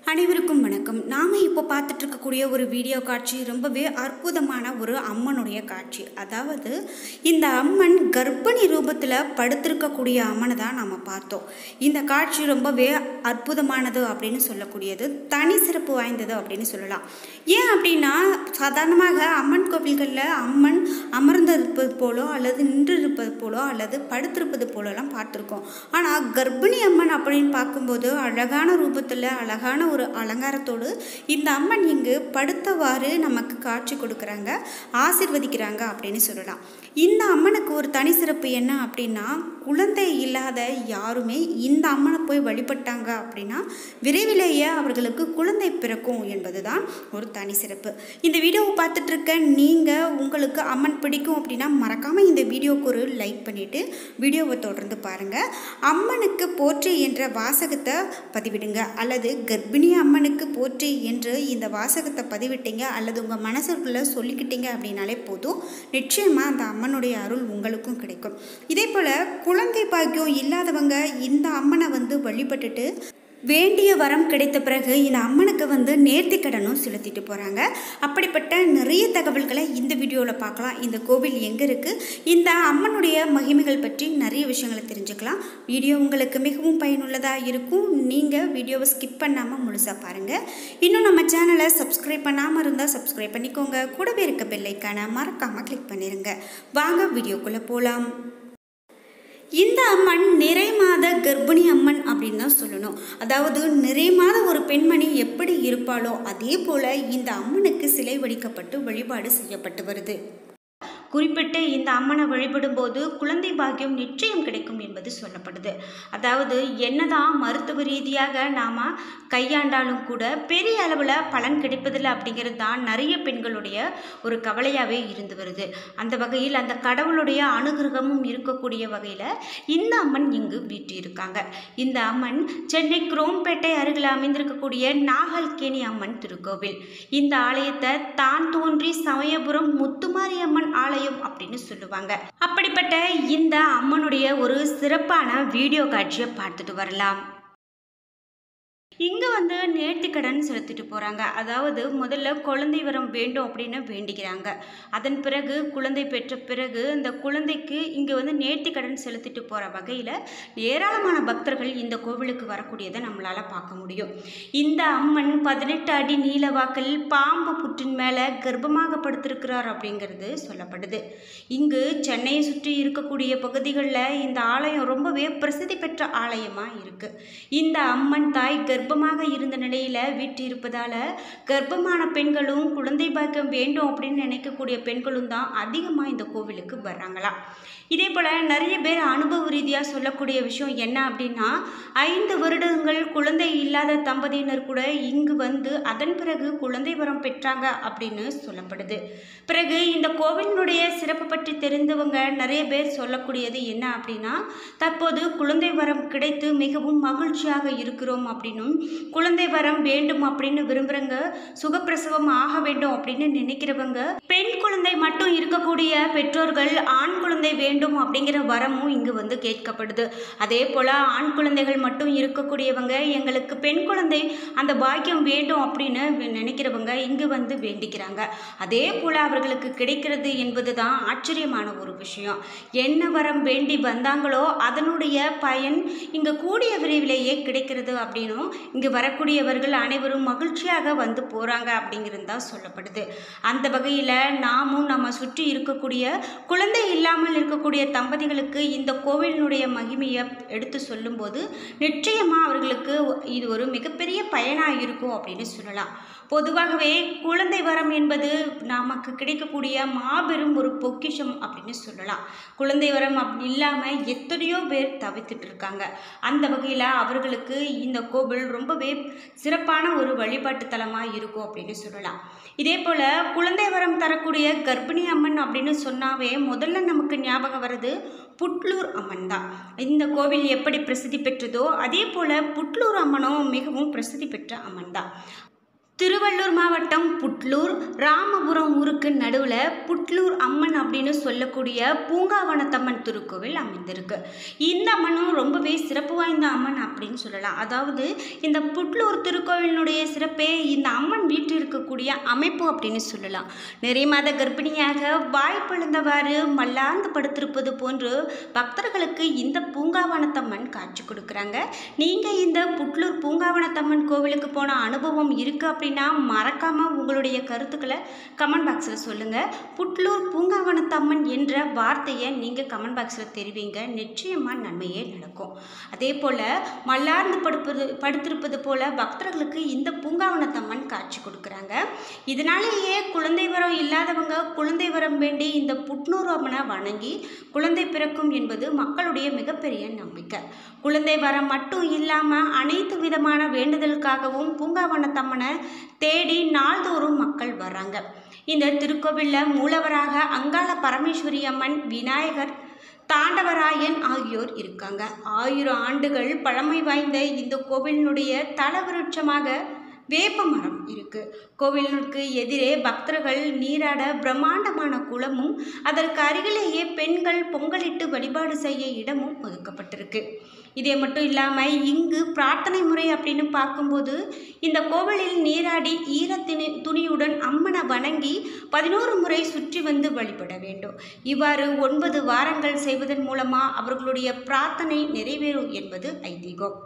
அனைவருக்கும் வணக்கம் நாம் இப்போ பார்த்துட்டு இருக்கக்கூடிய ஒரு வீடியோ காட்சி ரொம்பவே அற்புதமான ஒரு அம்மனுடைய காட்சி அதாவது இந்த அம்மன் கர்ப்பிணி ரூபத்தில் படுத்திருக்கக்கூடிய அம்மனை தான் நம்ம பார்த்தோம் இந்த காட்சி ரொம்பவே அற்புதமானது அப்படின்னு சொல்லக்கூடியது தனி சிறப்பு வாய்ந்தது அப்படின்னு சொல்லலாம் ஏன் அப்படின்னா சாதாரணமாக அம்மன் கோவில்களில் அம்மன் அமர்ந்திருப்பது போலோ அல்லது நின்றிருப்பது போலோ அல்லது படுத்திருப்பது போலலாம் பார்த்துருக்கோம் ஆனால் கர்ப்பிணி அம்மன் அப்படின்னு பார்க்கும்போது அழகான ரூபத்தில் அழகான ஒரு அலங்காரத்தோடு இந்த அம்மன் இங்கு படுத்தவாறு நமக்கு காட்சி கொடுக்குறாங்க ஆசிர்வதிக்கிறாங்க அப்படின்னு சொல்லலாம் இந்த அம்மனுக்கு ஒரு தனி சிறப்பு என்ன அப்படின்னா குழந்தை இல்லாத யாருமே இந்த அம்மனை போய் வழிபட்டாங்க அப்படின்னா விரைவிலேயே அவர்களுக்கு குழந்தை பிறக்கும் என்பது தான் ஒரு தனி சிறப்பு இந்த வீடியோவை பார்த்துட்டு இருக்க நீங்கள் உங்களுக்கு அம்மன் பிடிக்கும் அப்படின்னா மறக்காமல் இந்த வீடியோவுக்கு ஒரு லைக் பண்ணிவிட்டு வீடியோவை தொடர்ந்து பாருங்கள் அம்மனுக்கு போற்றி என்ற வாசகத்தை பதிவிடுங்க அல்லது கர்ப்பிணி அம்மனுக்கு போற்றி என்று இந்த வாசகத்தை பதிவிட்டீங்க அல்லது உங்கள் மனசுக்குள்ளே சொல்லிக்கிட்டீங்க அப்படின்னாலே போதும் நிச்சயமாக அந்த அம்மனுடைய அருள் உங்களுக்கும் கிடைக்கும் இதே போல் குழந்தை பாக்கியம் இல்லாதவங்க இந்த அம்மனை வந்து வழிபட்டுட்டு வேண்டிய வரம் கிடைத்த பிறகு இந்த அம்மனுக்கு வந்து நேர்த்தி கடனும் செலுத்திட்டு போகிறாங்க அப்படிப்பட்ட நிறைய தகவல்களை இந்த வீடியோவில் பார்க்கலாம் இந்த கோவில் எங்கே இருக்குது இந்த அம்மனுடைய மகிமைகள் பற்றி நிறைய விஷயங்களை தெரிஞ்சுக்கலாம் வீடியோ உங்களுக்கு மிகவும் பயனுள்ளதாக இருக்கும் நீங்கள் வீடியோவை ஸ்கிப் பண்ணாமல் முழுசாக பாருங்கள் இன்னும் நம்ம சேனலை சப்ஸ்கிரைப் பண்ணாமல் இருந்தால் சப்ஸ்கிரைப் பண்ணிக்கோங்க கூடவே இருக்க பெல்லைக்கான மறக்காமல் கிளிக் பண்ணிடுங்க வாங்க வீடியோக்குள்ளே போகலாம் இந்த அம்மன் நிறை மாத கர்ப்பிணி அம்மன் அப்படின்னு தான் சொல்லணும் அதாவது நிறை மாத ஒரு பெண்மணி எப்படி இருப்பாளோ அதே போல் இந்த அம்மனுக்கு சிலை வடிக்கப்பட்டு வழிபாடு செய்யப்பட்டு வருது குறிப்பிட்டு இந்த அம்மனை வழிபடும்போது குழந்தை பாக்கியம் நிச்சயம் கிடைக்கும் என்பது சொல்லப்படுது அதாவது என்னதான் மருத்துவ ரீதியாக நாம் கையாண்டாலும் கூட பெரிய அளவில் பலன் கிடைப்பதில்லை அப்படிங்கிறது தான் நிறைய பெண்களுடைய ஒரு கவலையாகவே இருந்து வருது அந்த வகையில் அந்த கடவுளுடைய அனுகிரகமும் இருக்கக்கூடிய வகையில் இந்த அம்மன் இங்கு வீட்டிருக்காங்க இந்த அம்மன் சென்னை குரோம்பேட்டை அருகில் அமைந்திருக்கக்கூடிய நாகல்கேணி அம்மன் திருக்கோவில் இந்த ஆலயத்தை தான் தோன்றி சமயபுரம் முத்துமாரியம்மன் ஆலயம் ஆலயம் அப்படின்னு சொல்லுவாங்க அப்படிப்பட்ட இந்த அம்மனுடைய ஒரு சிறப்பான வீடியோ காட்சியை பார்த்துட்டு வரலாம் இங்கே வந்து நேர்த்திக்கடன் செலுத்திட்டு போகிறாங்க அதாவது முதல்ல குழந்தை வரம் வேண்டும் அப்படின்னு வேண்டிக்கிறாங்க அதன் பிறகு குழந்தை பெற்ற பிறகு இந்த குழந்தைக்கு இங்கே வந்து நேர்த்திக்கடன் செலுத்திட்டு போகிற வகையில் ஏராளமான பக்தர்கள் இந்த கோவிலுக்கு வரக்கூடியதை நம்மளால் பார்க்க முடியும் இந்த அம்மன் பதினெட்டு அடி நீலவாக்கில் பாம்பு புற்றின் மேலே கர்ப்பமாக படுத்திருக்கிறார் அப்படிங்கிறது சொல்லப்படுது இங்கு சென்னையை சுற்றி இருக்கக்கூடிய பகுதிகளில் இந்த ஆலயம் ரொம்பவே பிரசித்தி பெற்ற ஆலயமாக இருக்குது இந்த அம்மன் தாய் கர்ப்ப கர்ப்பமாக இருந்த நிலையில் வீட்டிருப்பதால் கர்ப்பமான பெண்களும் குழந்தை பாக்கியம் வேண்டும் அப்படின்னு நினைக்கக்கூடிய பெண்களும் தான் அதிகமாக இந்த கோவிலுக்கு வர்றாங்களாம் இதே போல் நிறைய பேர் அனுபவ ரீதியாக சொல்லக்கூடிய விஷயம் என்ன அப்படின்னா ஐந்து வருடங்கள் குழந்தை இல்லாத தம்பதியினர் கூட இங்கு வந்து அதன் பிறகு குழந்தை வரம் பெற்றாங்க அப்படின்னு சொல்லப்படுது பிறகு இந்த கோவிலினுடைய சிறப்பு பற்றி தெரிந்தவங்க நிறைய பேர் சொல்லக்கூடியது என்ன அப்படின்னா தற்போது குழந்தை வரம் கிடைத்து மிகவும் மகிழ்ச்சியாக இருக்கிறோம் அப்படின்னும் குழந்தை வரம் வேண்டும் அப்படின்னு விரும்புகிறவங்க சுகப்பிரசவம் ஆக வேண்டும் அப்படின்னு நினைக்கிறவங்க பெண் குழந்தை மட்டும் இருக்கக்கூடிய பெற்றோர்கள் ஆண் குழந்தை வேண்டும் அப்படிங்கிற வரமும் இங்கு வந்து கேட்கப்படுது அதே போல் ஆண் குழந்தைகள் மட்டும் இருக்கக்கூடியவங்க எங்களுக்கு பெண் குழந்தை அந்த பாக்கியம் வேண்டும் அப்படின்னு நினைக்கிறவங்க இங்கு வந்து வேண்டிக்கிறாங்க அதே போல் அவர்களுக்கு கிடைக்கிறது என்பது தான் ஆச்சரியமான ஒரு விஷயம் என்ன வரம் வேண்டி வந்தாங்களோ அதனுடைய பயன் இங்கே கூடிய விரைவிலேயே கிடைக்கிறது அப்படின்னும் இங்கு வரக்கூடியவர்கள் அனைவரும் மகிழ்ச்சியாக வந்து போகிறாங்க அப்படிங்கிறது தான் சொல்லப்படுது அந்த வகையில் நாமும் நம்ம சுற்றி இருக்கக்கூடிய குழந்தை இல்லாமல் இருக்கக்கூடிய தம்பதிகளுக்கு இந்த கோவிலினுடைய மகிமையை எடுத்து சொல்லும்போது நிச்சயமாக அவர்களுக்கு இது ஒரு மிகப்பெரிய பயனாக இருக்கும் அப்படின்னு சொல்லலாம் பொதுவாகவே குழந்தை வரம் என்பது நமக்கு கிடைக்கக்கூடிய மாபெரும் ஒரு பொக்கிஷம் அப்படின்னு சொல்லலாம் குழந்தை வரம் அப்படி இல்லாமல் எத்தனையோ பேர் தவித்துட்டு இருக்காங்க அந்த வகையில் அவர்களுக்கு இந்த கோவில் ரொம்பவே சிறப்பான ஒரு வழிபாட்டு தலமாக இருக்கும் அப்படின்னு சொல்லலாம் இதே போல் குழந்தை வரம் தரக்கூடிய கர்ப்பிணி அம்மன் அப்படின்னு சொன்னாவே முதல்ல நமக்கு ஞாபகம் வருது புட்லூர் அம்மன் தான் இந்த கோவில் எப்படி பிரசித்தி பெற்றதோ அதே போல் புட்லூர் அம்மனும் மிகவும் பிரசித்தி பெற்ற அம்மன் தான் திருவள்ளூர் மாவட்டம் புட்லூர் ராமபுரம் ஊருக்கு நடுவில் புட்லூர் அம்மன் அப்படின்னு சொல்லக்கூடிய பூங்காவனத்தம்மன் திருக்கோவில் அமைந்திருக்கு இந்த அம்மனும் ரொம்பவே சிறப்பு வாய்ந்த அம்மன் அப்படின்னு சொல்லலாம் அதாவது இந்த புட்லூர் திருக்கோவிலினுடைய சிறப்பே இந்த அம்மன் வீட்டில் இருக்கக்கூடிய அமைப்பு அப்படின்னு சொல்லலாம் நிறைய மாத கர்ப்பிணியாக வாய்ப்பழுந்தவாறு மல்லாந்து படுத்திருப்பது போன்று பக்தர்களுக்கு இந்த பூங்காவனத்தம்மன் காட்சி கொடுக்குறாங்க நீங்கள் இந்த புட்லூர் பூங்காவனத்தம்மன் கோவிலுக்கு போன அனுபவம் இருக்குது அப்படின்னா மறக்காமல் உங்களுடைய கருத்துக்களை கமெண்ட் பாக்ஸில் சொல்லுங்கள் புட்லூர் பூங்காவனத்தம்மன் என்ற வார்த்தையை நீங்கள் கமெண்ட் பாக்ஸில் தெரிவிங்க நிச்சயமாக நன்மையே நடக்கும் அதே போல் மல்லார்ந்து படுப்பது படுத்திருப்பது போல் பக்தர்களுக்கு இந்த பூங்காவனத்தம்மன் காட்சி கொடுக்குறாங்க இதனாலேயே குழந்தை வரம் இல்லாதவங்க குழந்தை வரம் வேண்டி இந்த புட்னூர் அம்மனை வணங்கி குழந்தை பிறக்கும் என்பது மக்களுடைய மிகப்பெரிய நம்பிக்கை குழந்தை வரம் மட்டும் இல்லாமல் அனைத்து விதமான வேண்டுதலுக்காகவும் பூங்காவனத்தம்மனை தேடி நாள்தோறும் மக்கள் வர்றாங்க இந்த திருக்கோவிலில் மூலவராக அங்காள பரமேஸ்வரி அம்மன் விநாயகர் தாண்டவராயன் ஆகியோர் இருக்காங்க ஆயிரம் ஆண்டுகள் பழமை வாய்ந்த இந்த கோவிலினுடைய தலவிருட்சமாக வேப்ப மரம் இருக்கு கோவிலுக்கு எதிரே பக்தர்கள் நீராட பிரம்மாண்டமான குளமும் அதற்கு அருகிலேயே பெண்கள் பொங்கலிட்டு வழிபாடு செய்ய இடமும் ஒதுக்கப்பட்டிருக்கு இதே மட்டும் இல்லாமல் இங்கு பிரார்த்தனை முறை அப்படின்னு பார்க்கும்போது இந்த கோவிலில் நீராடி ஈரத்தினி துணியுடன் அம்மனை வணங்கி பதினோரு முறை சுற்றி வந்து வழிபட வேண்டும் இவ்வாறு ஒன்பது வாரங்கள் செய்வதன் மூலமாக அவர்களுடைய பிரார்த்தனை நிறைவேறும் என்பது ஐதீகம்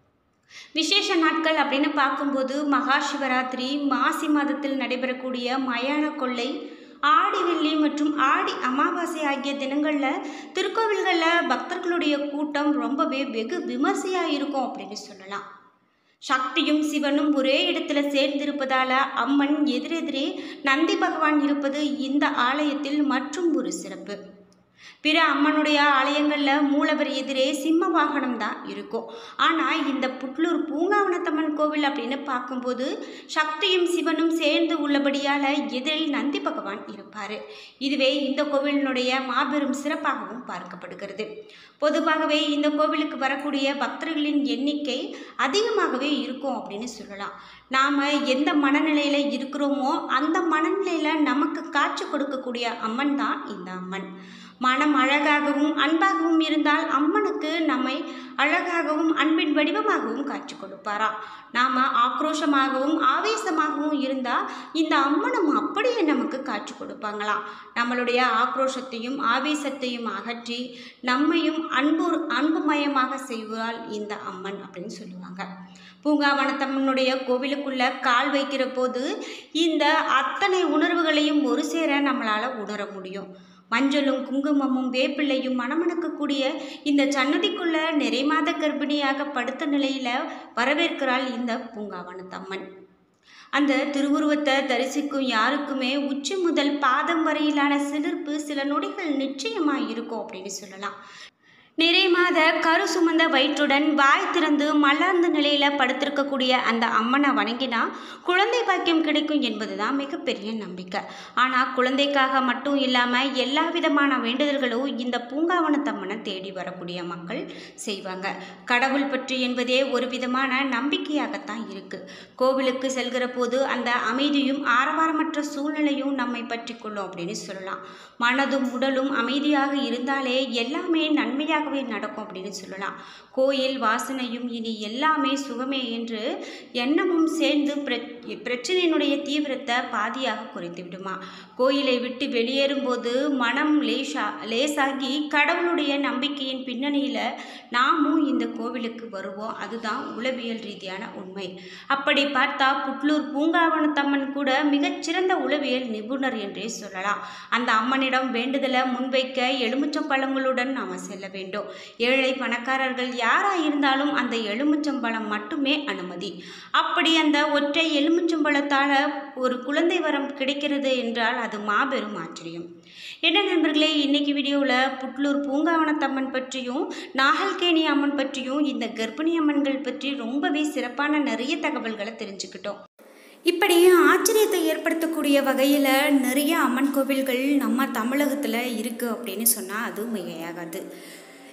விசேஷ நாட்கள் அப்படின்னு பார்க்கும்போது மகா சிவராத்திரி மாசி மாதத்தில் நடைபெறக்கூடிய மயான கொள்ளை ஆடி வெள்ளி மற்றும் ஆடி அமாவாசை ஆகிய தினங்களில் திருக்கோவில்களில் பக்தர்களுடைய கூட்டம் ரொம்பவே வெகு விமர்சையாக இருக்கும் அப்படின்னு சொல்லலாம் சக்தியும் சிவனும் ஒரே இடத்துல சேர்ந்திருப்பதால அம்மன் எதிரெதிரே நந்தி பகவான் இருப்பது இந்த ஆலயத்தில் மற்றும் ஒரு சிறப்பு பிற அம்மனுடைய ஆலயங்களில் மூலவர் எதிரே சிம்ம வாகனம் தான் இருக்கும் ஆனால் இந்த புட்லூர் பூங்காவனத்தம்மன் கோவில் அப்படின்னு பார்க்கும்போது சக்தியும் சிவனும் சேர்ந்து உள்ளபடியால் எதிரில் நந்தி பகவான் இருப்பார் இதுவே இந்த கோவிலினுடைய மாபெரும் சிறப்பாகவும் பார்க்கப்படுகிறது பொதுவாகவே இந்த கோவிலுக்கு வரக்கூடிய பக்தர்களின் எண்ணிக்கை அதிகமாகவே இருக்கும் அப்படின்னு சொல்லலாம் நாம் எந்த மனநிலையில் இருக்கிறோமோ அந்த மனநிலையில் நமக்கு காட்சி கொடுக்கக்கூடிய அம்மன் தான் இந்த அம்மன் மனம் அழகாகவும் அன்பாகவும் இருந்தால் அம்மனுக்கு நம்மை அழகாகவும் அன்பின் வடிவமாகவும் காட்சி கொடுப்பாராம் நாம் ஆக்ரோஷமாகவும் ஆவேசமாகவும் இருந்தால் இந்த அம்மனும் அப்படியே நமக்கு காட்சி கொடுப்பாங்களாம் நம்மளுடைய ஆக்ரோஷத்தையும் ஆவேசத்தையும் அகற்றி நம்மையும் அன்பு அன்புமயமாக செய்வாள் இந்த அம்மன் அப்படின்னு சொல்லுவாங்க பூங்காவனத்தம்மனுடைய கோவிலுக்குள்ள கால் வைக்கிற போது இந்த அத்தனை உணர்வுகளையும் ஒரு சேர நம்மளால் உணர முடியும் மஞ்சளும் குங்குமமும் வேப்பிள்ளையும் மணமணக்கக்கூடிய இந்த சன்னதிக்குள்ள நிறைமாத கர்ப்பிணியாக படுத்த நிலையில் வரவேற்கிறாள் இந்த பூங்காவனத்தம்மன் அந்த திருவுருவத்தை தரிசிக்கும் யாருக்குமே உச்சி முதல் பாதம் வரையிலான சிலிர்ப்பு சில நொடிகள் நிச்சயமாக இருக்கும் அப்படின்னு சொல்லலாம் நிறை மாத கரு சுமந்த வயிற்றுடன் வாய் திறந்து மலர்ந்த நிலையில் படுத்திருக்கக்கூடிய அந்த அம்மனை வணங்கினா குழந்தை பாக்கியம் கிடைக்கும் என்பது தான் மிகப்பெரிய நம்பிக்கை ஆனால் குழந்தைக்காக மட்டும் இல்லாமல் எல்லா விதமான வேண்டுதல்களும் இந்த பூங்காவனத்தம்மனை தேடி வரக்கூடிய மக்கள் செய்வாங்க கடவுள் பற்றி என்பதே ஒரு விதமான நம்பிக்கையாகத்தான் இருக்குது கோவிலுக்கு செல்கிற போது அந்த அமைதியும் ஆரவாரமற்ற சூழ்நிலையும் நம்மை பற்றி கொள்ளும் அப்படின்னு சொல்லலாம் மனதும் உடலும் அமைதியாக இருந்தாலே எல்லாமே நன்மையாக நன்மையாகவே நடக்கும் அப்படின்னு சொல்லலாம் கோயில் வாசனையும் இனி எல்லாமே சுகமே என்று எண்ணமும் சேர்ந்து பிரச்சனையினுடைய தீவிரத்தை பாதியாக குறைத்து விடுமா கோயிலை விட்டு வெளியேறும்போது மனம் லேசா லேசாகி கடவுளுடைய நம்பிக்கையின் பின்னணியில் நாமும் இந்த கோவிலுக்கு வருவோம் அதுதான் உளவியல் ரீதியான உண்மை அப்படி பார்த்தா புட்லூர் பூங்காவனத்தம்மன் கூட மிகச்சிறந்த உளவியல் நிபுணர் என்றே சொல்லலாம் அந்த அம்மனிடம் வேண்டுதலை முன்வைக்க எலுமிச்சம் பழங்களுடன் நாம் செல்ல வேண்டும் ஏழை பணக்காரர்கள் யாராக இருந்தாலும் அந்த எலுமிச்சம்பழம் மட்டுமே அனுமதி அப்படி அந்த ஒற்றை எலுமிச்சம்பழத்தால் ஒரு குழந்தை வரம் கிடைக்கிறது என்றால் அது மாபெரும் ஆச்சரியம் என்ன நண்பர்களே இன்னைக்கு வீடியோவில் புட்லூர் பூங்காவனத்தம்மன் பற்றியும் நாகல்கேணி அம்மன் பற்றியும் இந்த கர்ப்பிணி அம்மன்கள் பற்றி ரொம்பவே சிறப்பான நிறைய தகவல்களை தெரிஞ்சுக்கிட்டோம் இப்படி ஆச்சரியத்தை ஏற்படுத்தக்கூடிய வகையில் நிறைய அம்மன் கோவில்கள் நம்ம தமிழகத்தில் இருக்குது அப்படின்னு சொன்னால் அது மிகையாகாது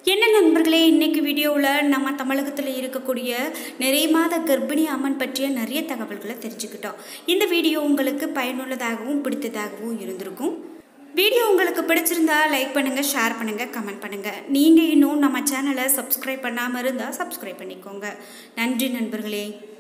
என்ன நண்பர்களே இன்னைக்கு வீடியோவில் நம்ம தமிழகத்தில் இருக்கக்கூடிய நிறைய மாத கர்ப்பிணி அம்மன் பற்றிய நிறைய தகவல்களை தெரிஞ்சுக்கிட்டோம் இந்த வீடியோ உங்களுக்கு பயனுள்ளதாகவும் பிடித்ததாகவும் இருந்திருக்கும் வீடியோ உங்களுக்கு பிடிச்சிருந்தா லைக் பண்ணுங்கள் ஷேர் பண்ணுங்கள் கமெண்ட் பண்ணுங்கள் நீங்கள் இன்னும் நம்ம சேனலை சப்ஸ்கிரைப் பண்ணாமல் இருந்தால் சப்ஸ்கிரைப் பண்ணிக்கோங்க நன்றி நண்பர்களே